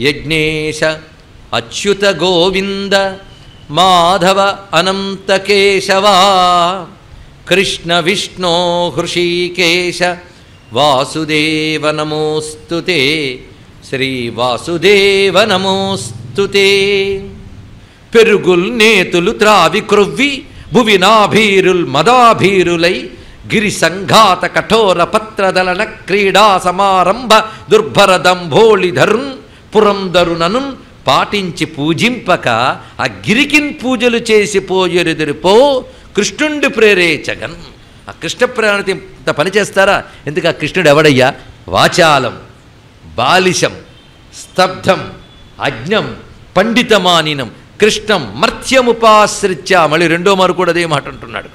యజ్ఞేశ అచ్యుత గోవింద మాధవ అనంత కేశవా కృష్ణ విష్ణో హృషీకేశ వాసుదేవ నమోస్తుతే శ్రీ వాసుదేవ నమోస్తుతే పెరుగుల్ నేతులు త్రావి క్రొవ్వి భువి నాభీరుల్ మదాభీరులై గిరి సంఘాత కఠోర పత్రదలన క్రీడా సమారంభ దుర్భర దంభోళిధరున్ పురంధరునను పాటించి పూజింపక ఆ గిరికిన్ పూజలు చేసి పోయెరుదిరిపో కృష్ణుండి ప్రేరేచగన్ ఆ కృష్ణ ప్రేరణతో ఇంత పని చేస్తారా ఎందుకు ఆ కృష్ణుడు ఎవడయ్యా వాచాలం బాలిశం స్తబ్ధం అజ్ఞం పండితమానినం కృష్ణం మర్త్యముపాశ్రిత్య మళ్ళీ రెండో మారు కూడా అదే మాట అంటున్నాడు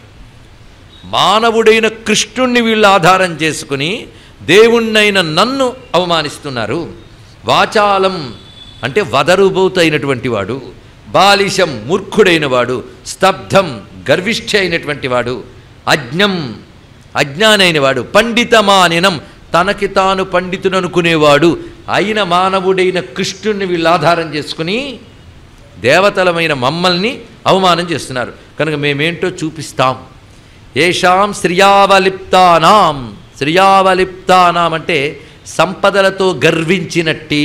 మానవుడైన కృష్ణుణ్ణి వీళ్ళు ఆధారం చేసుకుని దేవుణ్ణైన నన్ను అవమానిస్తున్నారు వాచాలం అంటే వదరుబోతైనటువంటి వాడు బాలిశం మూర్ఖుడైన వాడు స్తబ్ధం గర్విష్ఠ అయినటువంటి వాడు అజ్ఞం అజ్ఞానైన వాడు పండితమానినం తనకి తాను పండితుననుకునేవాడు అయిన మానవుడైన కృష్ణుణ్ణి వీళ్ళు ఆధారం చేసుకుని దేవతలమైన మమ్మల్ని అవమానం చేస్తున్నారు కనుక మేమేంటో చూపిస్తాం ఏషాం శ్రియావలిప్తానాం శ్రియావలిప్తానాం అంటే సంపదలతో గర్వించినట్టి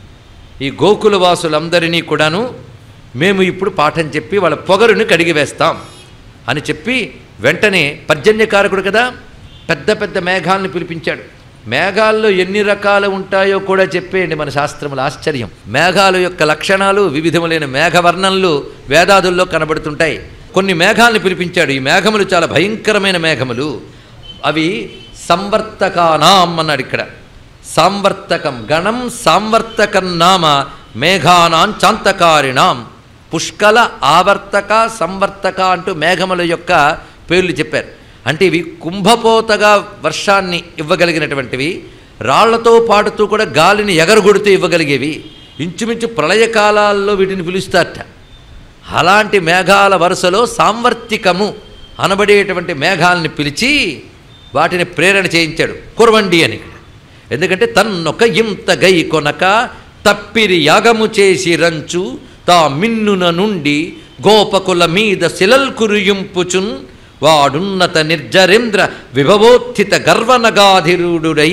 ఈ గోకుల వాసులందరినీ కూడాను మేము ఇప్పుడు పాఠం చెప్పి వాళ్ళ పొగరుని కడిగివేస్తాం అని చెప్పి వెంటనే పర్జన్యకారకుడు కదా పెద్ద పెద్ద మేఘాలను పిలిపించాడు మేఘాల్లో ఎన్ని రకాలు ఉంటాయో కూడా చెప్పేయండి మన శాస్త్రముల ఆశ్చర్యం మేఘాల యొక్క లక్షణాలు వివిధములైన మేఘవర్ణనలు వేదాదుల్లో కనబడుతుంటాయి కొన్ని మేఘాలను పిలిపించాడు ఈ మేఘములు చాలా భయంకరమైన మేఘములు అవి సంవర్తకానాం అన్నాడు ఇక్కడ సాంవర్తకం గణం సాంవర్తకం నామ మేఘానాం చాంతకారిణాం పుష్కల ఆవర్తక సంవర్తక అంటూ మేఘముల యొక్క పేర్లు చెప్పారు అంటే ఇవి కుంభపోతగా వర్షాన్ని ఇవ్వగలిగినటువంటివి రాళ్లతో పాటుతూ కూడా గాలిని ఎగరగొడుతూ ఇవ్వగలిగేవి ఇంచుమించు ప్రళయకాలాల్లో వీటిని పిలుస్తారట అలాంటి మేఘాల వరుసలో సాంవర్తికము అనబడేటువంటి మేఘాలని పిలిచి వాటిని ప్రేరణ చేయించాడు కురవండి అని ఎందుకంటే తన్నొక ఇంత గై కొనక తప్పిరి యాగము చేసి రంచు తా మిన్నున నుండి గోపకుల మీద శిలల్ కురియింపుచున్ వాడున్నత నిర్జరేంద్ర విభవోత్థిత గర్వనగాధిరుడై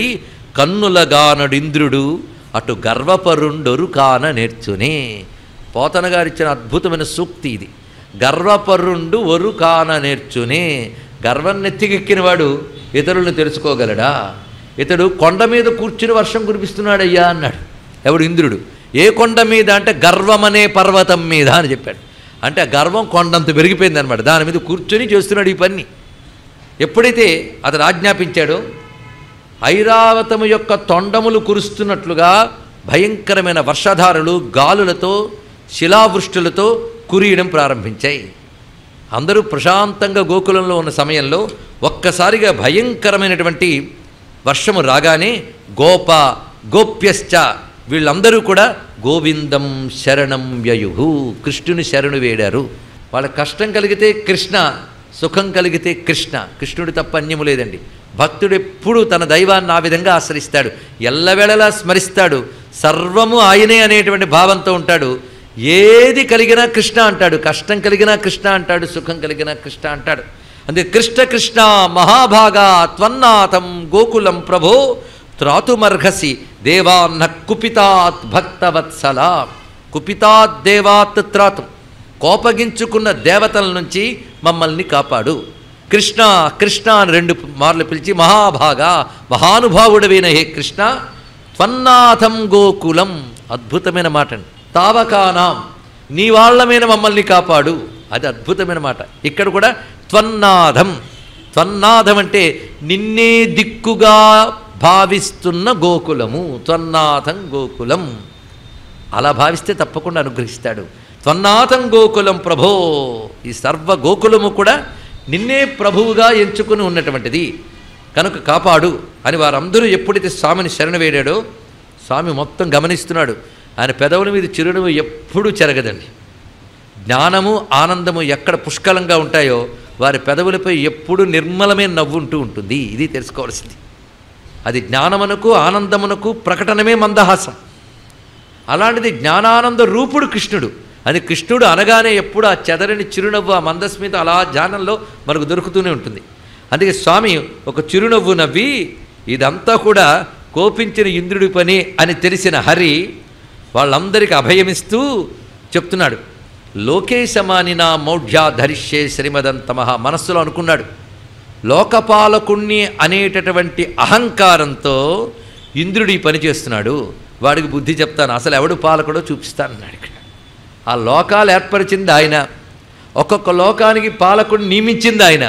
కన్నులగానడింద్రుడు అటు గర్వపరుండొరు కాన నేర్చునే పోతన గారిచ్చిన అద్భుతమైన సూక్తి ఇది గర్వపరుండు ఒరు కాన నేర్చునే గర్వం నెత్తికెక్కినవాడు ఇతరులను తెలుసుకోగలడా ఇతడు కొండ మీద కూర్చుని వర్షం కురిపిస్తున్నాడయ్యా అన్నాడు ఎవడు ఇంద్రుడు ఏ కొండ మీద అంటే గర్వమనే పర్వతం మీద అని చెప్పాడు అంటే ఆ గర్వం కొండంత పెరిగిపోయింది అనమాట దాని మీద కూర్చొని చేస్తున్నాడు ఈ పని ఎప్పుడైతే అతడు ఆజ్ఞాపించాడో ఐరావతము యొక్క తొండములు కురుస్తున్నట్లుగా భయంకరమైన వర్షధారలు గాలులతో శిలావృష్టులతో కురియడం ప్రారంభించాయి అందరూ ప్రశాంతంగా గోకులంలో ఉన్న సమయంలో ఒక్కసారిగా భయంకరమైనటువంటి వర్షము రాగానే గోప గోప్యశ్చ వీళ్ళందరూ కూడా గోవిందం శరణం యయుహు కృష్ణుని శరణు వేడారు వాళ్ళ కష్టం కలిగితే కృష్ణ సుఖం కలిగితే కృష్ణ కృష్ణుడు తప్ప అన్యము లేదండి భక్తుడు ఎప్పుడూ తన దైవాన్ని ఆ విధంగా ఆశ్రయిస్తాడు ఎల్లవేళలా స్మరిస్తాడు సర్వము ఆయనే అనేటువంటి భావంతో ఉంటాడు ఏది కలిగినా కృష్ణ అంటాడు కష్టం కలిగినా కృష్ణ అంటాడు సుఖం కలిగినా కృష్ణ అంటాడు అందుకే కృష్ణ కృష్ణ మహాభాగా త్వన్నాథం గోకులం ప్రభో త్రాతుమర్హసి దేవాన్న కుపితాత్ భక్తవత్సల కుపితాత్ దేవాత్ త్రాతం కోపగించుకున్న దేవతల నుంచి మమ్మల్ని కాపాడు కృష్ణ కృష్ణ అని రెండు మార్లు పిలిచి మహాభాగా మహానుభావుడవైన హే కృష్ణ త్వన్నాథం గోకులం అద్భుతమైన మాట అండి తావకానాం నీ వాళ్ళమైన మమ్మల్ని కాపాడు అది అద్భుతమైన మాట ఇక్కడ కూడా త్వన్నాథం త్వన్నాథం అంటే నిన్నే దిక్కుగా భావిస్తున్న గోకులము త్వన్నాథం గోకులం అలా భావిస్తే తప్పకుండా అనుగ్రహిస్తాడు త్వన్నాథం గోకులం ప్రభో ఈ సర్వ గోకులము కూడా నిన్నే ప్రభువుగా ఎంచుకుని ఉన్నటువంటిది కనుక కాపాడు అని వారందరూ ఎప్పుడైతే స్వామిని శరణ వేడాడో స్వామి మొత్తం గమనిస్తున్నాడు ఆయన పెదవుల మీద చిరునవ్వు ఎప్పుడూ చెరగదండి జ్ఞానము ఆనందము ఎక్కడ పుష్కలంగా ఉంటాయో వారి పెదవులపై ఎప్పుడు నిర్మలమైన నవ్వు ఉంటూ ఉంటుంది ఇది తెలుసుకోవాల్సింది అది జ్ఞానమునకు ఆనందమునకు ప్రకటనమే మందహాసం అలాంటిది జ్ఞానానంద రూపుడు కృష్ణుడు అది కృష్ణుడు అనగానే ఎప్పుడు ఆ చెదరని చిరునవ్వు ఆ మందస్మిత అలా ధ్యానంలో మనకు దొరుకుతూనే ఉంటుంది అందుకే స్వామి ఒక చిరునవ్వు నవ్వి ఇదంతా కూడా కోపించిన ఇంద్రుడి పని అని తెలిసిన హరి వాళ్ళందరికీ అభయమిస్తూ చెప్తున్నాడు లోకేశమాని నా మౌఢ్యా ధరిష్యే శ్రీమదంతమహ మనస్సులో అనుకున్నాడు లోకపాలకుణ్ణి అనేటటువంటి అహంకారంతో ఇంద్రుడు ఈ పని చేస్తున్నాడు వాడికి బుద్ధి చెప్తాను అసలు ఎవడు పాలకుడో చూపిస్తానన్నాడు ఇక్కడ ఆ లోకాలు ఏర్పరిచింది ఆయన ఒక్కొక్క లోకానికి పాలకుడిని నియమించింది ఆయన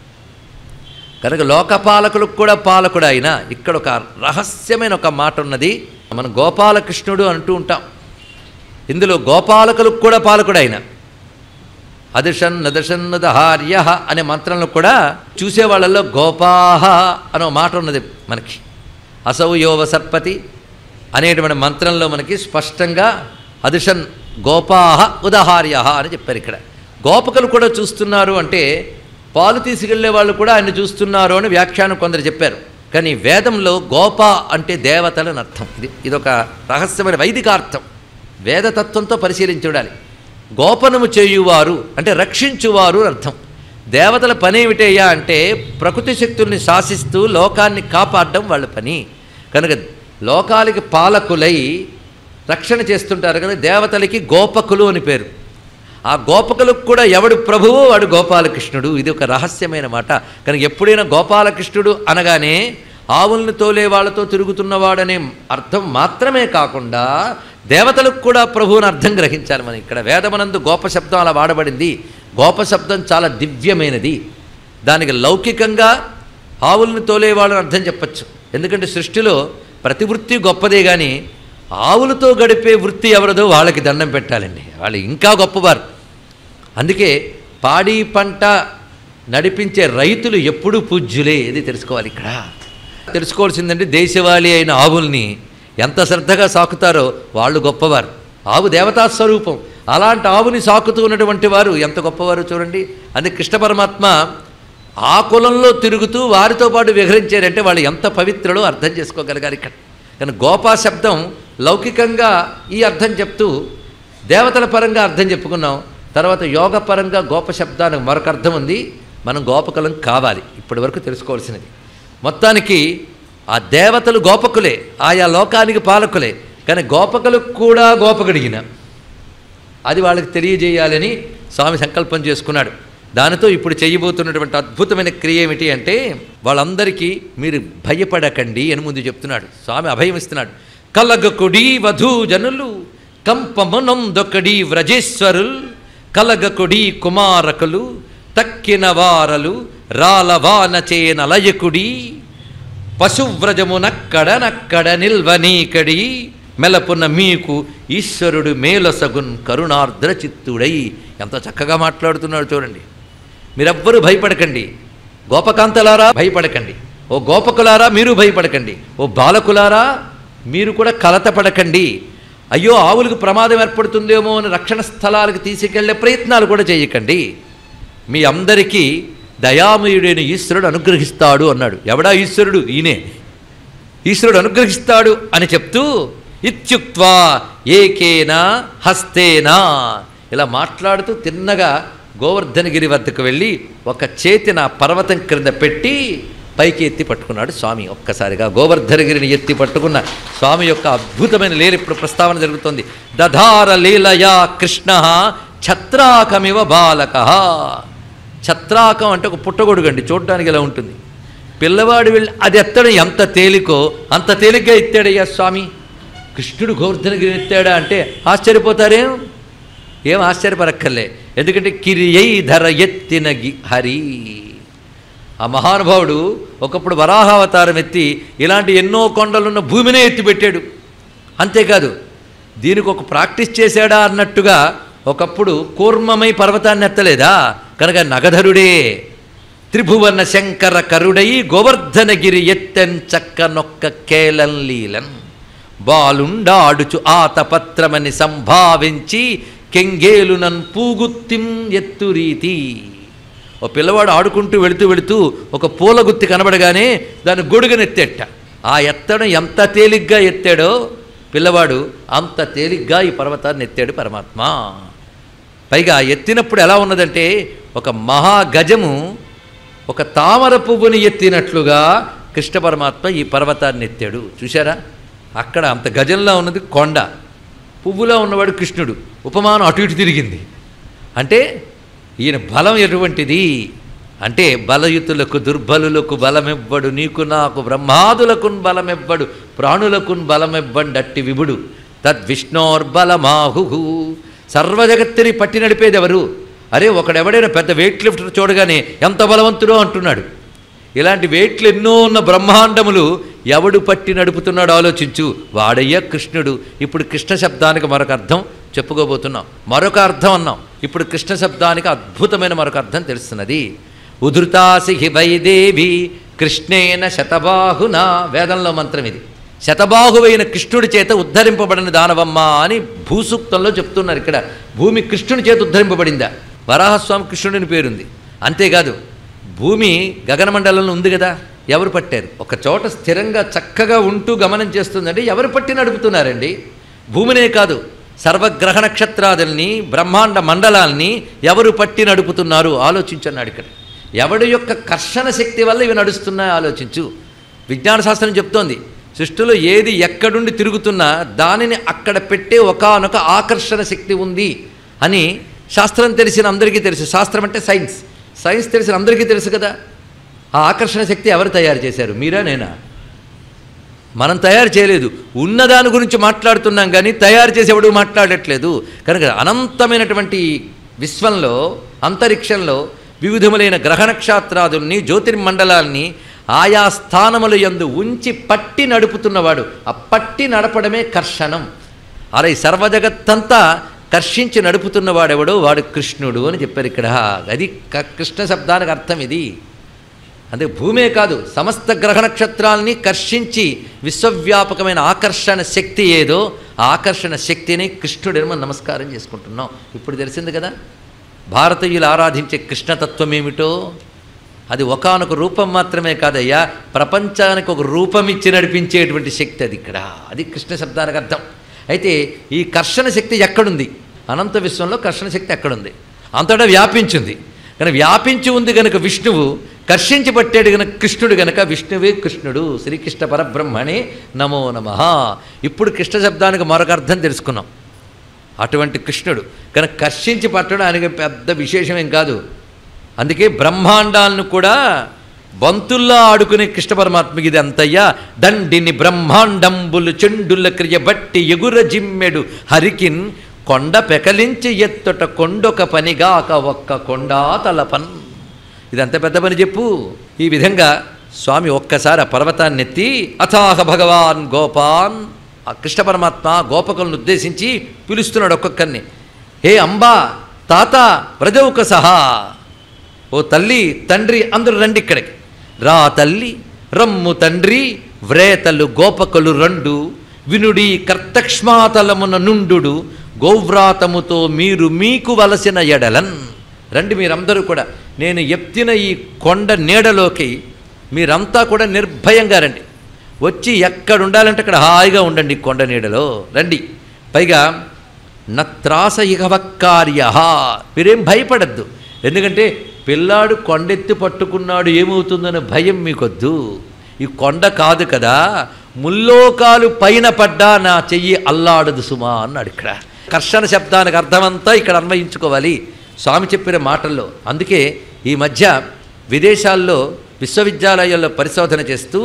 కనుక లోకపాలకులకు కూడా పాలకుడు ఆయన ఇక్కడ ఒక రహస్యమైన ఒక మాట ఉన్నది మనం గోపాలకృష్ణుడు అంటూ ఉంటాం ఇందులో గోపాలకులకు కూడా పాలకుడు ఆయన అదిషన్ నదషన్నదహార్య అనే మంత్రంలో కూడా చూసే వాళ్ళల్లో గోపాహ అనే మాట ఉన్నది మనకి అసౌ యోవ సర్పతి అనేటువంటి మంత్రంలో మనకి స్పష్టంగా అదిషన్ గోపాహ ఉదహార్య అని చెప్పారు ఇక్కడ గోపకులు కూడా చూస్తున్నారు అంటే పాలు తీసుకెళ్లే వాళ్ళు కూడా ఆయన చూస్తున్నారు అని వ్యాఖ్యానం కొందరు చెప్పారు కానీ వేదంలో గోప అంటే దేవతలని అర్థం ఇది ఇదొక రహస్యమైన వైదికార్థం వేదతత్వంతో పరిశీలించి చూడాలి గోపనము చేయువారు అంటే రక్షించువారు అని అర్థం దేవతల పని ఏమిటయ్యా అంటే ప్రకృతి శక్తుల్ని శాసిస్తూ లోకాన్ని కాపాడడం వాళ్ళ పని కనుక లోకాలకి పాలకులై రక్షణ చేస్తుంటారు కనుక దేవతలకి గోపకులు అని పేరు ఆ గోపకులకు కూడా ఎవడు ప్రభువు వాడు గోపాలకృష్ణుడు ఇది ఒక రహస్యమైన మాట కనుక ఎప్పుడైనా గోపాలకృష్ణుడు అనగానే ఆవుల్ని తోలే వాళ్ళతో తిరుగుతున్నవాడనే అర్థం మాత్రమే కాకుండా దేవతలకు కూడా ప్రభువుని అర్థం గ్రహించాలి మనం ఇక్కడ వేదమనందు గోప శబ్దం అలా వాడబడింది గోప శబ్దం చాలా దివ్యమైనది దానికి లౌకికంగా ఆవుల్ని తోలేవాళ్ళని అర్థం చెప్పచ్చు ఎందుకంటే సృష్టిలో ప్రతి వృత్తి గొప్పదే కానీ ఆవులతో గడిపే వృత్తి ఎవరిదో వాళ్ళకి దండం పెట్టాలండి వాళ్ళు ఇంకా గొప్పవారు అందుకే పాడి పంట నడిపించే రైతులు ఎప్పుడూ పూజ్యులే ఇది తెలుసుకోవాలి ఇక్కడ తెలుసుకోవాల్సిందంటే దేశవాళీ అయిన ఆవుల్ని ఎంత శ్రద్ధగా సాకుతారో వాళ్ళు గొప్పవారు ఆవు దేవతా స్వరూపం అలాంటి ఆవుని సాకుతూ ఉన్నటువంటి వారు ఎంత గొప్పవారు చూడండి అందుకే కృష్ణ పరమాత్మ ఆ కులంలో తిరుగుతూ వారితో పాటు విహరించారంటే వాళ్ళు ఎంత పవిత్రులో అర్థం చేసుకోగలిగారు ఇక్కడ కానీ గోపా శబ్దం లౌకికంగా ఈ అర్థం చెప్తూ దేవతల పరంగా అర్థం చెప్పుకున్నాం తర్వాత యోగ పరంగా గోప శబ్దానికి మరొక అర్థం ఉంది మనం గోపకులం కావాలి ఇప్పటి వరకు తెలుసుకోవాల్సినది మొత్తానికి ఆ దేవతలు గోపకులే ఆయా లోకానికి పాలకులే కానీ గోపకులకు కూడా గోపకుడిగిన అది వాళ్ళకి తెలియజేయాలని స్వామి సంకల్పం చేసుకున్నాడు దానితో ఇప్పుడు చేయబోతున్నటువంటి అద్భుతమైన క్రియ ఏమిటి అంటే వాళ్ళందరికీ మీరు భయపడకండి అని ముందు చెప్తున్నాడు స్వామి అభయం ఇస్తున్నాడు కలగకుడి వధూ జనులు కంపమునందొకడి వ్రజేశ్వరుల్ కలగకుడి కుమారకులు తక్కిన వారలు రాలవానచేనలయకుడి పశువ్రజమునక్కడ నక్కడ నిల్వనీకడి మెలపున మీకు ఈశ్వరుడు మేలసగున్ కరుణార్ద్ర చిత్తుడై ఎంత చక్కగా మాట్లాడుతున్నాడు చూడండి మీరెవ్వరూ భయపడకండి గోపకాంతలారా భయపడకండి ఓ గోపకులారా మీరు భయపడకండి ఓ బాలకులారా మీరు కూడా కలతపడకండి అయ్యో ఆవులకు ప్రమాదం ఏర్పడుతుందేమో అని రక్షణ స్థలాలకు తీసుకెళ్లే ప్రయత్నాలు కూడా చేయకండి మీ అందరికీ దయామయుడైన ఈశ్వరుడు అనుగ్రహిస్తాడు అన్నాడు ఎవడా ఈశ్వరుడు ఈయనే ఈశ్వరుడు అనుగ్రహిస్తాడు అని చెప్తూ ఇత్యుక్త్వా ఏకేనా హస్తేనా ఇలా మాట్లాడుతూ తిన్నగా గోవర్ధనగిరి వద్దకు వెళ్ళి ఒక చేతిన పర్వతం క్రింద పెట్టి పైకి ఎత్తి పట్టుకున్నాడు స్వామి ఒక్కసారిగా గోవర్ధనగిరిని ఎత్తి పట్టుకున్న స్వామి యొక్క అద్భుతమైన లీల ఇప్పుడు ప్రస్తావన జరుగుతోంది దధార లీలయా కృష్ణ ఛత్రాకమివ బాలక ఛత్రాకం అంటే ఒక పుట్టగొడుగు అండి చూడడానికి ఇలా ఉంటుంది పిల్లవాడు వెళ్ళి అది ఎత్తడం ఎంత తేలికో అంత తేలిగ్గా ఎత్తాడయ్యా స్వామి కృష్ణుడు గోవర్ధనగిరి ఎత్తాడా అంటే ఆశ్చర్యపోతారేం ఏం ఆశ్చర్యపరక్కర్లే ఎందుకంటే కిరియై ధర ఎత్తిన గి- హరి ఆ మహానుభావుడు ఒకప్పుడు వరాహావతారం ఎత్తి ఇలాంటి ఎన్నో కొండలున్న భూమినే ఎత్తిపెట్టాడు అంతేకాదు దీనికి ఒక ప్రాక్టీస్ చేశాడా అన్నట్టుగా ఒకప్పుడు కూర్మమై పర్వతాన్ని ఎత్తలేదా కనుక నగధరుడే త్రిభువన శంకర కరుడై గోవర్ధనగిరి ఎత్తెన్ చక్క నొక్క కేలన్ లీలన్ బాలుండాడుచు ఆతపత్రమని సంభావించి కెంగేలునన్ పూగుత్తిం ఎత్తురీతి ఓ పిల్లవాడు ఆడుకుంటూ వెళుతూ వెళుతూ ఒక పూల గుత్తి కనబడగానే దాన్ని గొడుగునెత్తేట ఆ ఎత్తడం ఎంత తేలిగ్గా ఎత్తాడో పిల్లవాడు అంత తేలిగ్గా ఈ పర్వతాన్ని ఎత్తాడు పరమాత్మ పైగా ఎత్తినప్పుడు ఎలా ఉన్నదంటే ఒక మహాగజము ఒక తామర పువ్వుని ఎత్తినట్లుగా కృష్ణ పరమాత్మ ఈ పర్వతాన్ని ఎత్తాడు చూశారా అక్కడ అంత గజంలో ఉన్నది కొండ పువ్వులో ఉన్నవాడు కృష్ణుడు ఉపమానం అటు ఇటు తిరిగింది అంటే ఈయన బలం ఎటువంటిది అంటే బలయుతులకు దుర్బలులకు బలమివ్వడు నీకు నాకు బ్రహ్మాదులకు బలమివ్వడు ప్రాణులకు బలమివ్వండి విభుడు తద్విష్ణోర్బలమాహు సర్వజగత్తుని పట్టి నడిపేది ఎవరు అరే ఒకడెవడైనా పెద్ద వెయిట్ లిఫ్టర్ చూడగానే ఎంత బలవంతుడో అంటున్నాడు ఇలాంటి వెయిట్లు ఎన్నో ఉన్న బ్రహ్మాండములు ఎవడు పట్టి నడుపుతున్నాడో ఆలోచించు వాడయ్య కృష్ణుడు ఇప్పుడు కృష్ణ శబ్దానికి మరొక అర్థం చెప్పుకోబోతున్నాం మరొక అర్థం అన్నాం ఇప్పుడు కృష్ణ శబ్దానికి అద్భుతమైన మరొక అర్థం తెలుస్తున్నది ఉధృతాసి హి వైదేవి కృష్ణేన శతబాహున వేదంలో మంత్రం ఇది శతబాహువైన కృష్ణుడి చేత ఉద్ధరింపబడిన దానవమ్మ అని భూసూక్తంలో చెప్తున్నారు ఇక్కడ భూమి కృష్ణుని చేత ఉద్ధరింపబడిందా వరాహస్వామి కృష్ణుడిని పేరుంది అంతేకాదు భూమి గగనమండలంలో ఉంది కదా ఎవరు పట్టారు ఒక చోట స్థిరంగా చక్కగా ఉంటూ గమనం చేస్తుందంటే ఎవరు పట్టి నడుపుతున్నారండి భూమినే కాదు సర్వగ్రహ నక్షత్రాదుల్ని బ్రహ్మాండ మండలాల్ని ఎవరు పట్టి నడుపుతున్నారు ఆలోచించన్నాడు ఇక్కడ ఎవడి యొక్క కర్షణ శక్తి వల్ల ఇవి నడుస్తున్నాయో ఆలోచించు విజ్ఞాన శాస్త్రం చెప్తోంది సృష్టిలో ఏది ఎక్కడుండి తిరుగుతున్నా దానిని అక్కడ పెట్టే ఒకానొక ఆకర్షణ శక్తి ఉంది అని శాస్త్రం తెలిసిన అందరికీ తెలుసు శాస్త్రం అంటే సైన్స్ సైన్స్ తెలిసిన అందరికీ తెలుసు కదా ఆ ఆకర్షణ శక్తి ఎవరు తయారు చేశారు మీరా నేనా మనం తయారు చేయలేదు ఉన్నదాని గురించి మాట్లాడుతున్నాం కానీ తయారు చేసేవాడు మాట్లాడట్లేదు కనుక అనంతమైనటువంటి విశ్వంలో అంతరిక్షంలో వివిధములైన గ్రహ నక్షత్రాదుల్ని జ్యోతిర్మండలాల్ని ఆయా స్థానముల యందు ఉంచి పట్టి నడుపుతున్నవాడు ఆ పట్టి నడపడమే కర్షణం అరే సర్వజగత్తంతా కర్షించి నడుపుతున్నవాడెవడో వాడు కృష్ణుడు అని చెప్పారు ఇక్కడ అది క- కృష్ణ శబ్దానికి అర్థం ఇది అదే భూమే కాదు సమస్త గ్రహ నక్షత్రాలని కర్షించి విశ్వవ్యాపకమైన ఆకర్షణ శక్తి ఏదో ఆ ఆకర్షణ శక్తిని కృష్ణుడిని మనం నమస్కారం చేసుకుంటున్నాం ఇప్పుడు తెలిసింది కదా భారతీయులు ఆరాధించే కృష్ణతత్వం ఏమిటో అది ఒకానొక రూపం మాత్రమే కాదయ్యా ప్రపంచానికి ఒక రూపం ఇచ్చి నడిపించేటువంటి శక్తి అది ఇక్కడ అది కృష్ణ శబ్దానికి అర్థం అయితే ఈ కర్షణ శక్తి ఎక్కడుంది అనంత విశ్వంలో కర్షణ శక్తి ఎక్కడుంది అంతటా వ్యాపించింది కానీ వ్యాపించి ఉంది గనుక విష్ణువు కర్షించి పట్టాడు గనక కృష్ణుడు గనక విష్ణువే కృష్ణుడు శ్రీకృష్ణ పరబ్రహ్మణే నమో నమ ఇప్పుడు కృష్ణ శబ్దానికి మరొక అర్థం తెలుసుకున్నాం అటువంటి కృష్ణుడు కనుక కర్షించి పట్టడం ఆయనకి పెద్ద విశేషమేం కాదు అందుకే బ్రహ్మాండాలను కూడా బంతుల్లో ఆడుకునే కృష్ణ పరమాత్మకి ఇది అంతయ్యా దండిని బ్రహ్మాండంబులు చెండుల క్రియ బట్టి ఎగుర జిమ్మెడు హరికిన్ కొండ పెకలించి ఎత్తుట కొండొక పనిగాక ఒక్క కొండా తలపన్ ఇదంత పెద్ద పని చెప్పు ఈ విధంగా స్వామి ఒక్కసారి ఆ పర్వతాన్ని ఎత్తి అథాహ భగవాన్ గోపాన్ ఆ కృష్ణ పరమాత్మ గోపకులను ఉద్దేశించి పిలుస్తున్నాడు ఒక్కొక్కరిని హే అంబా తాత వ్రజౌక సహా ఓ తల్లి తండ్రి అందరూ రండి ఇక్కడికి రా తల్లి రమ్ము తండ్రి వ్రేతలు గోపకులు రెండు వినుడి కర్తక్ష్మాతలమున నుండు గోవ్రాతముతో మీరు మీకు వలసిన ఎడలన్ రండి మీరందరూ కూడా నేను ఎత్తిన ఈ కొండ నీడలోకి మీరంతా కూడా నిర్భయంగా రండి వచ్చి ఎక్కడ ఉండాలంటే అక్కడ హాయిగా ఉండండి ఈ కొండ నీడలో రండి పైగా నత్రాస ఇహవక్కార్య మీరేం భయపడద్దు ఎందుకంటే పిల్లాడు కొండెత్తి పట్టుకున్నాడు ఏమవుతుందనే భయం మీకొద్దు ఈ కొండ కాదు కదా ముల్లోకాలు పైన పడ్డా నా చెయ్యి అల్లాడదు సుమా అన్నాడు ఇక్కడ కర్షణ శబ్దానికి అర్థమంతా ఇక్కడ అన్వయించుకోవాలి స్వామి చెప్పిన మాటల్లో అందుకే ఈ మధ్య విదేశాల్లో విశ్వవిద్యాలయాల్లో పరిశోధన చేస్తూ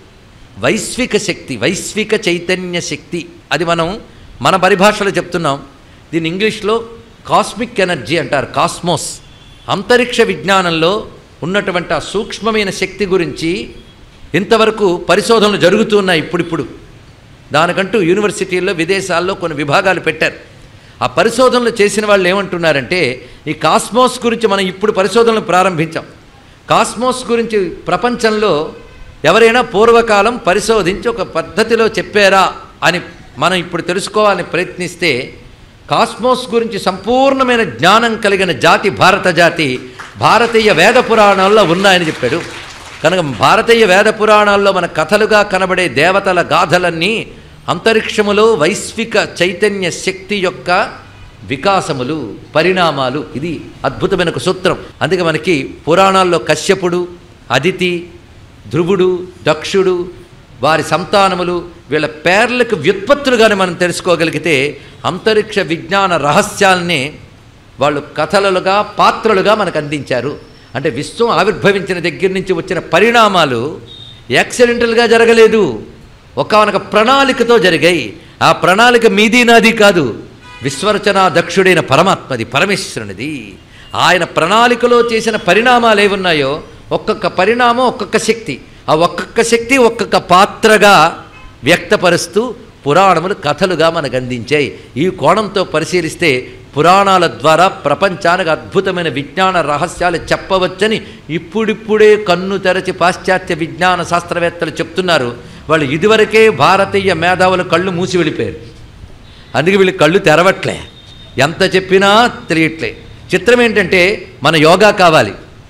వైశ్విక శక్తి వైశ్విక చైతన్య శక్తి అది మనం మన పరిభాషలో చెప్తున్నాం దీని ఇంగ్లీష్లో కాస్మిక్ ఎనర్జీ అంటారు కాస్మోస్ అంతరిక్ష విజ్ఞానంలో ఉన్నటువంటి ఆ సూక్ష్మమైన శక్తి గురించి ఇంతవరకు పరిశోధనలు జరుగుతున్నాయి ఇప్పుడిప్పుడు దానికంటూ యూనివర్సిటీల్లో విదేశాల్లో కొన్ని విభాగాలు పెట్టారు ఆ పరిశోధనలు చేసిన వాళ్ళు ఏమంటున్నారంటే ఈ కాస్మోస్ గురించి మనం ఇప్పుడు పరిశోధనలు ప్రారంభించాం కాస్మోస్ గురించి ప్రపంచంలో ఎవరైనా పూర్వకాలం పరిశోధించి ఒక పద్ధతిలో చెప్పారా అని మనం ఇప్పుడు తెలుసుకోవాలని ప్రయత్నిస్తే కాస్మోస్ గురించి సంపూర్ణమైన జ్ఞానం కలిగిన జాతి భారత జాతి భారతీయ వేద పురాణాల్లో ఉన్నాయని చెప్పాడు కనుక భారతీయ వేద పురాణాల్లో మన కథలుగా కనబడే దేవతల గాథలన్నీ అంతరిక్షములో వైశ్విక చైతన్య శక్తి యొక్క వికాసములు పరిణామాలు ఇది అద్భుతమైన ఒక సూత్రం అందుకే మనకి పురాణాల్లో కశ్యపుడు అదితి ధ్రువుడు దక్షుడు వారి సంతానములు వీళ్ళ పేర్లకు వ్యుత్పత్తులుగానే మనం తెలుసుకోగలిగితే అంతరిక్ష విజ్ఞాన రహస్యాల్ని వాళ్ళు కథలుగా పాత్రలుగా మనకు అందించారు అంటే విశ్వం ఆవిర్భవించిన దగ్గర నుంచి వచ్చిన పరిణామాలు యాక్సిడెంటల్గా జరగలేదు ఒకనొక ప్రణాళికతో జరిగాయి ఆ ప్రణాళిక మీది నాది కాదు విశ్వరచనా దక్షుడైన పరమాత్మది పరమేశ్వరునిది ఆయన ప్రణాళికలో చేసిన పరిణామాలు ఏమున్నాయో ఒక్కొక్క పరిణామం ఒక్కొక్క శక్తి ఆ ఒక్కొక్క శక్తి ఒక్కొక్క పాత్రగా వ్యక్తపరుస్తూ పురాణములు కథలుగా మనకు అందించాయి ఈ కోణంతో పరిశీలిస్తే పురాణాల ద్వారా ప్రపంచానికి అద్భుతమైన విజ్ఞాన రహస్యాలు చెప్పవచ్చని ఇప్పుడిప్పుడే కన్ను తెరచి పాశ్చాత్య విజ్ఞాన శాస్త్రవేత్తలు చెప్తున్నారు వాళ్ళు ఇదివరకే భారతీయ మేధావులు కళ్ళు మూసి వెళ్ళిపోయారు అందుకే వీళ్ళు కళ్ళు తెరవట్లే ఎంత చెప్పినా తెలియట్లే చిత్రం ఏంటంటే మన యోగా కావాలి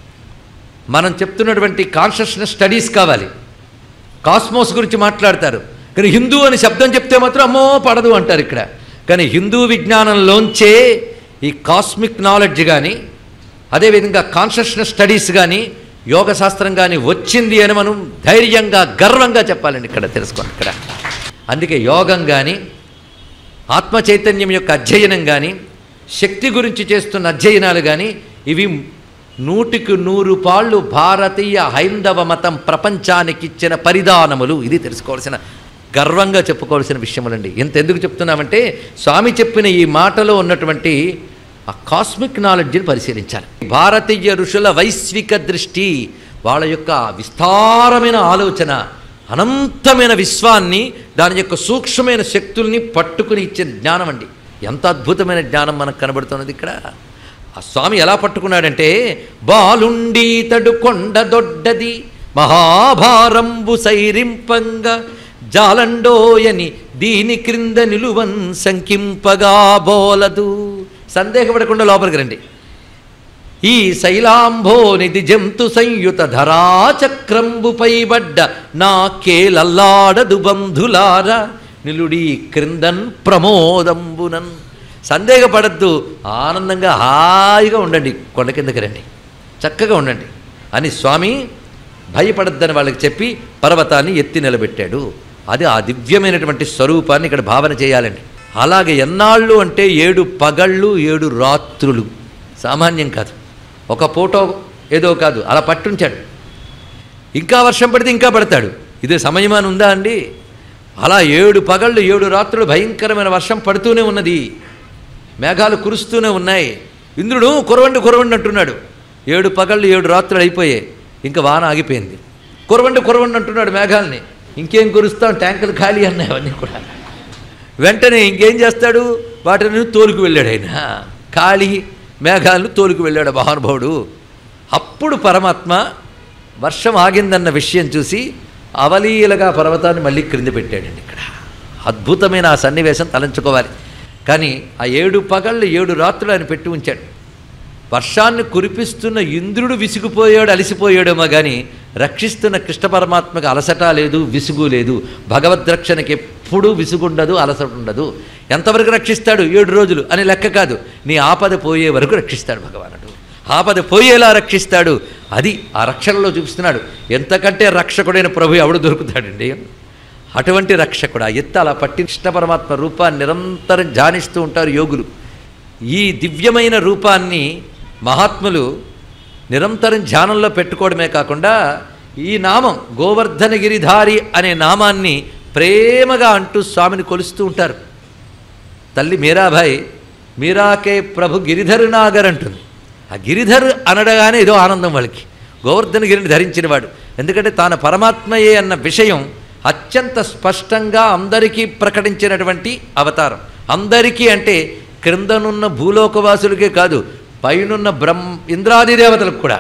మనం చెప్తున్నటువంటి కాన్షియస్నెస్ స్టడీస్ కావాలి కాస్మోస్ గురించి మాట్లాడతారు కానీ హిందూ అని శబ్దం చెప్తే మాత్రం అమ్మో పడదు అంటారు ఇక్కడ కానీ హిందూ విజ్ఞానంలోంచే ఈ కాస్మిక్ నాలెడ్జ్ కానీ అదేవిధంగా కాన్షియస్నెస్ స్టడీస్ కానీ యోగ శాస్త్రం కానీ వచ్చింది అని మనం ధైర్యంగా గర్వంగా చెప్పాలండి ఇక్కడ తెలుసుకోండి ఇక్కడ అందుకే యోగం కానీ ఆత్మ చైతన్యం యొక్క అధ్యయనం కానీ శక్తి గురించి చేస్తున్న అధ్యయనాలు కానీ ఇవి నూటికి నూరు పాళ్ళు భారతీయ హైందవ మతం ప్రపంచానికి ఇచ్చిన పరిధానములు ఇది తెలుసుకోవాల్సిన గర్వంగా చెప్పుకోవాల్సిన విషయములండి ఎంత ఎందుకు చెప్తున్నామంటే స్వామి చెప్పిన ఈ మాటలో ఉన్నటువంటి ఆ కాస్మిక్ నాలెడ్జ్ని పరిశీలించాలి భారతీయ ఋషుల వైశ్విక దృష్టి వాళ్ళ యొక్క విస్తారమైన ఆలోచన అనంతమైన విశ్వాన్ని దాని యొక్క సూక్ష్మమైన శక్తుల్ని పట్టుకుని ఇచ్చిన జ్ఞానం అండి ఎంత అద్భుతమైన జ్ఞానం మనకు కనబడుతున్నది ఇక్కడ ఆ స్వామి ఎలా పట్టుకున్నాడంటే బాలుండి తడు కొండ దొడ్డది మహాభారంబు సైరింపంగా జాలండోయని దీని క్రింద నిలువన్ సంకింపగా బోలదు సందేహపడకుండా లోపలికి రండి ఈ శైలాంభోనిధి జంతు సంయుత ధరాచక్రంబుపై బడ్డ నాకేలల్లాడదు బంధులార నిలుడి క్రిందన్ ప్రమోదంబునన్ సందేహపడద్దు ఆనందంగా హాయిగా ఉండండి కొండ కిందకి రండి చక్కగా ఉండండి అని స్వామి భయపడద్దని వాళ్ళకి చెప్పి పర్వతాన్ని ఎత్తి నిలబెట్టాడు అది ఆ దివ్యమైనటువంటి స్వరూపాన్ని ఇక్కడ భావన చేయాలండి అలాగే ఎన్నాళ్ళు అంటే ఏడు పగళ్ళు ఏడు రాత్రులు సామాన్యం కాదు ఒక ఫోటో ఏదో కాదు అలా పట్టుంచాడు ఇంకా వర్షం పడితే ఇంకా పడతాడు ఇది సమయమాని ఉందా అండి అలా ఏడు పగళ్ళు ఏడు రాత్రులు భయంకరమైన వర్షం పడుతూనే ఉన్నది మేఘాలు కురుస్తూనే ఉన్నాయి ఇంద్రుడు కురవండి కురవండి అంటున్నాడు ఏడు పగళ్ళు ఏడు రాత్రులు అయిపోయాయి ఇంకా వాన ఆగిపోయింది కురవండి కురవండి అంటున్నాడు మేఘాలని ఇంకేం కురుస్తాం ట్యాంకులు ఖాళీ అన్నాయి అవన్నీ కూడా వెంటనే ఇంకేం చేస్తాడు వాటిని తోలుకు వెళ్ళాడు ఆయన ఖాళీ మేఘాలను తోలుకు వెళ్ళాడు మహానుభావుడు అప్పుడు పరమాత్మ వర్షం ఆగిందన్న విషయం చూసి అవలీలగా పర్వతాన్ని మళ్ళీ క్రింద పెట్టాడండి ఇక్కడ అద్భుతమైన ఆ సన్నివేశం తలంచుకోవాలి కానీ ఆ ఏడు పగళ్ళు ఏడు రాత్రులు ఆయన పెట్టి ఉంచాడు వర్షాన్ని కురిపిస్తున్న ఇంద్రుడు విసిగిపోయాడు అలసిపోయాడేమో కానీ రక్షిస్తున్న కృష్ణ పరమాత్మకు అలసట లేదు విసుగు లేదు భగవద్రక్షణకి ఎప్పుడూ విసుగుండదు అలసట ఉండదు ఎంతవరకు రక్షిస్తాడు ఏడు రోజులు అని లెక్క కాదు నీ ఆపద పోయే వరకు రక్షిస్తాడు భగవానుడు ఆపద పోయేలా రక్షిస్తాడు అది ఆ రక్షణలో చూపిస్తున్నాడు ఎంతకంటే రక్షకుడైన ప్రభు ఎవడు దొరుకుతాడండి అటువంటి రక్షకుడు ఆ ఎత్త అలా పట్టి కృష్ణ పరమాత్మ రూపాన్ని నిరంతరం ధ్యానిస్తూ ఉంటారు యోగులు ఈ దివ్యమైన రూపాన్ని మహాత్ములు నిరంతరం ధ్యానంలో పెట్టుకోవడమే కాకుండా ఈ నామం గోవర్ధనగిరిధారి అనే నామాన్ని ప్రేమగా అంటూ స్వామిని కొలుస్తూ ఉంటారు తల్లి మీరాబాయి మీరాకే ప్రభు గిరిధరు నాగర్ అంటుంది ఆ గిరిధర్ అనడగానే ఏదో ఆనందం వాళ్ళకి గోవర్ధన గిరిని ధరించినవాడు ఎందుకంటే తాను పరమాత్మయే అన్న విషయం అత్యంత స్పష్టంగా అందరికీ ప్రకటించినటువంటి అవతారం అందరికీ అంటే క్రిందనున్న భూలోకవాసులకే కాదు పైనున్న బ్రహ్మ ఇంద్రాది దేవతలకు కూడా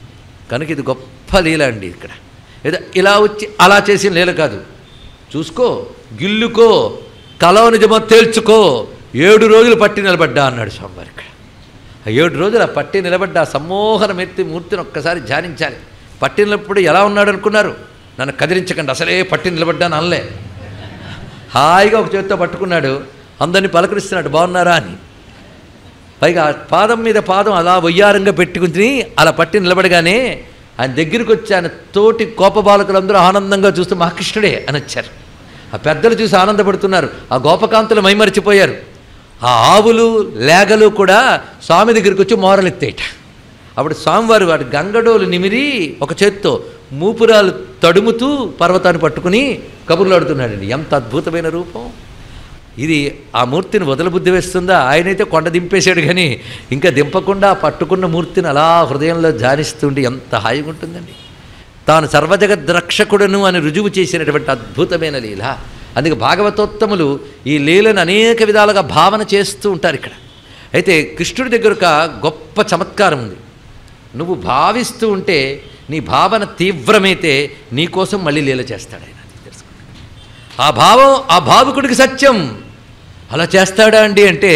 కనుక ఇది గొప్ప లీల అండి ఇక్కడ ఏదో ఇలా వచ్చి అలా చేసిన లీల కాదు చూసుకో గిల్లుకో కలవ నిజమో తేల్చుకో ఏడు రోజులు పట్టి నిలబడ్డా అన్నాడు స్వామివారి ఇక్కడ ఆ ఏడు రోజులు ఆ పట్టి నిలబడ్డ ఆ సమ్మోహన ఎత్తి మూర్తిని ఒక్కసారి ధ్యానించాలి పట్టి నిలబడి ఎలా ఉన్నాడు అనుకున్నారు నన్ను కదిలించకండి అసలే పట్టి నిలబడ్డాను అనలే హాయిగా ఒక చేతితో పట్టుకున్నాడు అందరిని పలకరిస్తున్నాడు బాగున్నారా అని పైగా ఆ పాదం మీద పాదం అలా వయ్యారంగా పెట్టుకుని అలా పట్టి నిలబడగానే ఆయన దగ్గరికి వచ్చి ఆయన తోటి కోప బాలకులందరూ ఆనందంగా చూస్తూ మా కృష్ణుడే అని వచ్చారు ఆ పెద్దలు చూసి ఆనందపడుతున్నారు ఆ గోపకాంతులు మైమరిచిపోయారు ఆ ఆవులు లేగలు కూడా స్వామి దగ్గరికి వచ్చి మోరలెత్తేట అప్పుడు స్వామివారు వాడు గంగడోలు నిమిరి ఒక చేత్తో మూపురాలు తడుముతూ పర్వతాన్ని పట్టుకుని కబుర్లాడుతున్నాడండి ఎంత అద్భుతమైన రూపం ఇది ఆ మూర్తిని వదలబుద్ధి వేస్తుందా ఆయనైతే కొండ దింపేశాడు కానీ ఇంకా దింపకుండా ఆ పట్టుకున్న మూర్తిని అలా హృదయంలో ధ్యానిస్తుంటే ఎంత హాయిగా ఉంటుందండి తాను సర్వజగద్రక్షకుడను అని రుజువు చేసినటువంటి అద్భుతమైన లీల అందుకే భాగవతోత్తములు ఈ లీలను అనేక విధాలుగా భావన చేస్తూ ఉంటారు ఇక్కడ అయితే కృష్ణుడి దగ్గర ఒక గొప్ప చమత్కారం ఉంది నువ్వు భావిస్తూ ఉంటే నీ భావన తీవ్రమైతే నీకోసం మళ్ళీ లీల చేస్తాడు ఆయన అది తెలుసుకో ఆ భావం ఆ భావుకుడికి సత్యం అలా చేస్తాడా అండి అంటే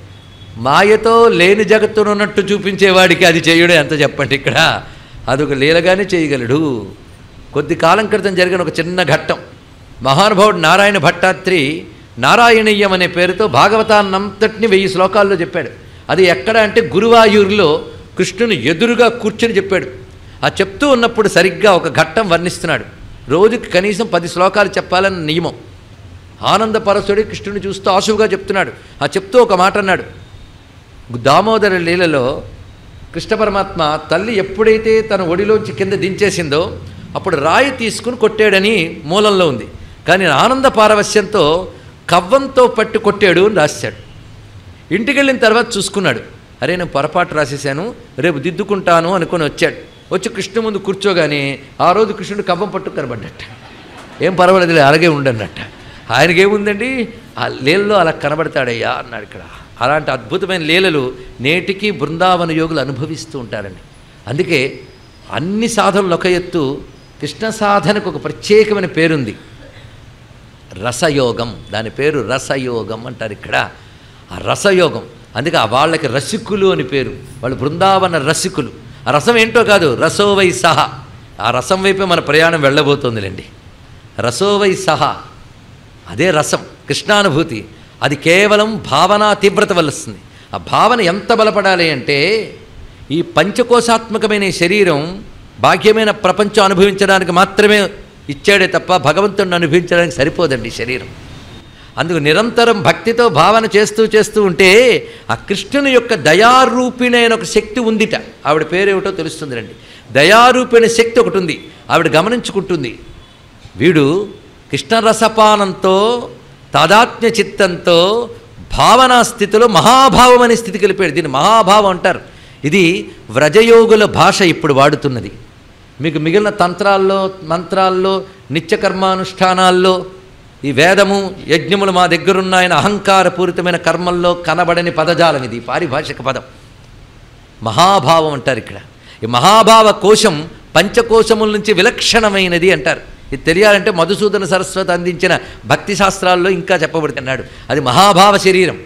మాయతో లేని జగత్తును ఉన్నట్టు చూపించేవాడికి అది చేయడం ఎంత చెప్పండి ఇక్కడ అదొక లీలగానే చేయగలడు కొద్ది కాలం క్రితం జరిగిన ఒక చిన్న ఘట్టం మహానుభావుడు నారాయణ భట్టాత్రి నారాయణీయం అనే పేరుతో భాగవతాన్నంతటిని వెయ్యి శ్లోకాల్లో చెప్పాడు అది ఎక్కడ అంటే గురువాయూరులో కృష్ణుని ఎదురుగా కూర్చొని చెప్పాడు ఆ చెప్తూ ఉన్నప్పుడు సరిగ్గా ఒక ఘట్టం వర్ణిస్తున్నాడు రోజుకి కనీసం పది శ్లోకాలు చెప్పాలని నియమం ఆనందపరసుడి కృష్ణుని చూస్తూ ఆశువుగా చెప్తున్నాడు ఆ చెప్తూ ఒక మాట అన్నాడు దామోదర లీలలో కృష్ణ పరమాత్మ తల్లి ఎప్పుడైతే తన ఒడిలోంచి కింద దించేసిందో అప్పుడు రాయి తీసుకుని కొట్టాడని మూలంలో ఉంది కానీ ఆనంద పారవస్యంతో కవ్వంతో పట్టి కొట్టాడు అని రాశాడు ఇంటికి వెళ్ళిన తర్వాత చూసుకున్నాడు అరే నేను పొరపాటు రాసేసాను రేపు దిద్దుకుంటాను అనుకొని వచ్చాడు వచ్చి కృష్ణ ముందు కూర్చోగానే ఆ రోజు కృష్ణుడు కవ్వం పట్టు కనబడ్డట ఏం పర్వాలేదు అలాగే ఉండన్నట్ట ఆయనకేముందండి ఆ లీలలో అలా కనబడతాడయ్యా అన్నాడు ఇక్కడ అలాంటి అద్భుతమైన లీలలు నేటికి బృందావన యోగులు అనుభవిస్తూ ఉంటారండి అందుకే అన్ని సాధనలు ఒక ఎత్తు కృష్ణ సాధనకు ఒక ప్రత్యేకమైన పేరుంది రసయోగం దాని పేరు రసయోగం అంటారు ఇక్కడ ఆ రసయోగం అందుకే ఆ వాళ్ళకి రసికులు అని పేరు వాళ్ళు బృందావన రసికులు ఆ రసం ఏంటో కాదు రసోవై సహా ఆ రసం వైపే మన ప్రయాణం వెళ్ళబోతోందిలేండి రసోవై సహా అదే రసం కృష్ణానుభూతి అది కేవలం భావనా తీవ్రత వల్ల వస్తుంది ఆ భావన ఎంత బలపడాలి అంటే ఈ పంచకోశాత్మకమైన ఈ శరీరం భాగ్యమైన ప్రపంచం అనుభవించడానికి మాత్రమే ఇచ్చాడే తప్ప భగవంతుడిని అనుభవించడానికి సరిపోదండి ఈ శరీరం అందుకు నిరంతరం భక్తితో భావన చేస్తూ చేస్తూ ఉంటే ఆ కృష్ణుని యొక్క దయారూపిణైన ఒక శక్తి ఉందిట ఆవిడ పేరేమిటో తెలుస్తుంది రండి దయారూపిణ శక్తి ఒకటి ఉంది ఆవిడ గమనించుకుంటుంది వీడు కృష్ణరసపానంతో తాదాత్మ్య చిత్తంతో భావనా స్థితిలో మహాభావం అనే స్థితికి వెళ్ళిపోయాడు దీన్ని మహాభావం అంటారు ఇది వ్రజయోగుల భాష ఇప్పుడు వాడుతున్నది మీకు మిగిలిన తంత్రాల్లో మంత్రాల్లో నిత్యకర్మానుష్ఠానాల్లో ఈ వేదము యజ్ఞములు మా దగ్గరున్నాయని అహంకారపూరితమైన కర్మల్లో కనబడని పదజాలం ఇది పారిభాషిక పదం మహాభావం అంటారు ఇక్కడ ఈ మహాభావ కోశం పంచకోశముల నుంచి విలక్షణమైనది అంటారు ఇది తెలియాలంటే మధుసూదన సరస్వతి అందించిన భక్తి శాస్త్రాల్లో ఇంకా చెప్పబడుతున్నాడు అది మహాభావ శరీరం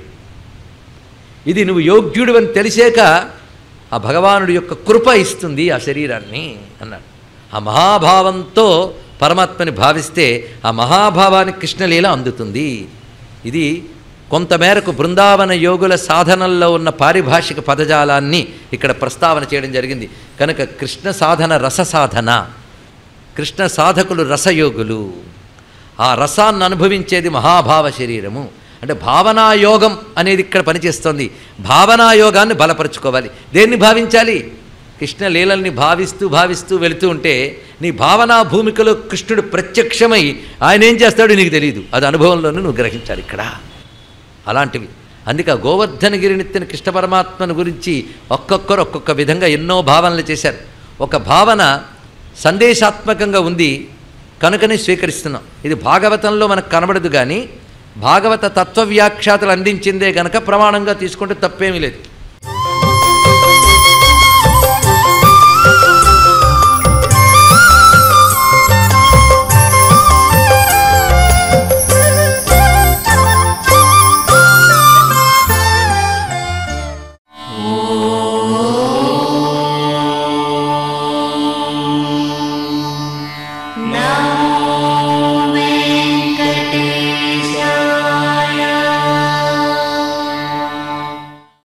ఇది నువ్వు యోగ్యుడు అని తెలిసాక ఆ భగవానుడి యొక్క కృప ఇస్తుంది ఆ శరీరాన్ని అన్నాడు ఆ మహాభావంతో పరమాత్మని భావిస్తే ఆ మహాభావానికి కృష్ణలీల అందుతుంది ఇది కొంతమేరకు బృందావన యోగుల సాధనల్లో ఉన్న పారిభాషిక పదజాలాన్ని ఇక్కడ ప్రస్తావన చేయడం జరిగింది కనుక కృష్ణ సాధన రస సాధన కృష్ణ సాధకులు రసయోగులు ఆ రసాన్ని అనుభవించేది మహాభావ శరీరము అంటే భావనాయోగం అనేది ఇక్కడ పనిచేస్తుంది భావనాయోగాన్ని బలపరుచుకోవాలి దేన్ని భావించాలి కృష్ణ లీలల్ని భావిస్తూ భావిస్తూ వెళుతూ ఉంటే నీ భావనా భూమికలో కృష్ణుడు ప్రత్యక్షమై ఆయన ఏం చేస్తాడో నీకు తెలియదు అది అనుభవంలోనూ నువ్వు గ్రహించాలి ఇక్కడ అలాంటివి అందుకే ఆ గోవర్ధనగిరినెత్తిన కృష్ణ పరమాత్మను గురించి ఒక్కొక్కరు ఒక్కొక్క విధంగా ఎన్నో భావనలు చేశారు ఒక భావన సందేశాత్మకంగా ఉంది కనుకనే స్వీకరిస్తున్నాం ఇది భాగవతంలో మనకు కనబడదు కానీ భాగవత తత్వ వ్యాఖ్యాతలు అందించిందే గనక ప్రమాణంగా తీసుకుంటే తప్పేమీ లేదు నా